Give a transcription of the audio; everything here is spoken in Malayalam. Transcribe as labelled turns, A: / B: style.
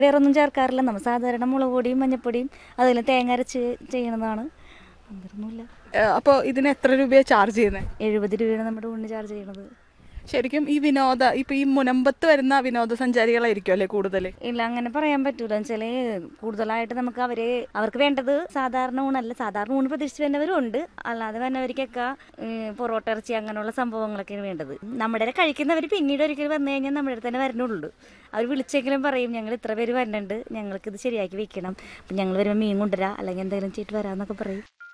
A: വേറെ ഒന്നും ചേർക്കാറില്ല നമ്മൾ സാധാരണ മുളക് പൊടിയും മഞ്ഞപ്പൊടിയും അതിൽ തേങ്ങ അരച്ച് ചെയ്യണതാണ് വേറൊന്നുമില്ല
B: അപ്പോൾ ഇതിന് എത്ര രൂപയാണ് ചാർജ് ചെയ്യുന്നത്
A: എഴുപത് രൂപയാണ് നമ്മുടെ ഊണിന് ചാർജ് ചെയ്യണത്
B: ശരിക്കും ഈ വിനോദ ഇപ്പൊ ഈ മുനമ്പത്ത് വരുന്ന വിനോദസഞ്ചാരികളായിരിക്കും അല്ലേ കൂടുതൽ
A: ഇല്ല അങ്ങനെ പറയാൻ പറ്റൂല വെച്ചാല് കൂടുതലായിട്ട് നമുക്ക് അവര് അവർക്ക് വേണ്ടത് സാധാരണ ഊണല്ല സാധാരണ ഊണ് പ്രതീക്ഷിച്ച് വരുന്നവരും ഉണ്ട് അല്ലാതെ വരുന്നവർക്കൊക്കെ ഏഹ്, പൊറോട്ട ഇറച്ചി അങ്ങനെയുള്ള സംഭവങ്ങളൊക്കെയാണ് വേണ്ടത് നമ്മുടെ ഇവിടെ കഴിക്കുന്നവർ പിന്നീട് ഒരിക്കലും വന്നു കഴിഞ്ഞാൽ നമ്മുടെ അടുത്ത് തന്നെ വരണുള്ളൂ അവർ വിളിച്ചെങ്കിലും പറയും ഞങ്ങൾ ഇത്ര പേര് വരുന്നുണ്ട് ഞങ്ങൾക്ക് ഇത് ശരിയാക്കി വെക്കണം അപ്പം ഞങ്ങൾ വരുമ്പോൾ മീൻ കൊണ്ടുവരാം അല്ലെങ്കിൽ എന്തെങ്കിലും ചെയ്തിട്ട് വരാമെന്നൊക്കെ പറയും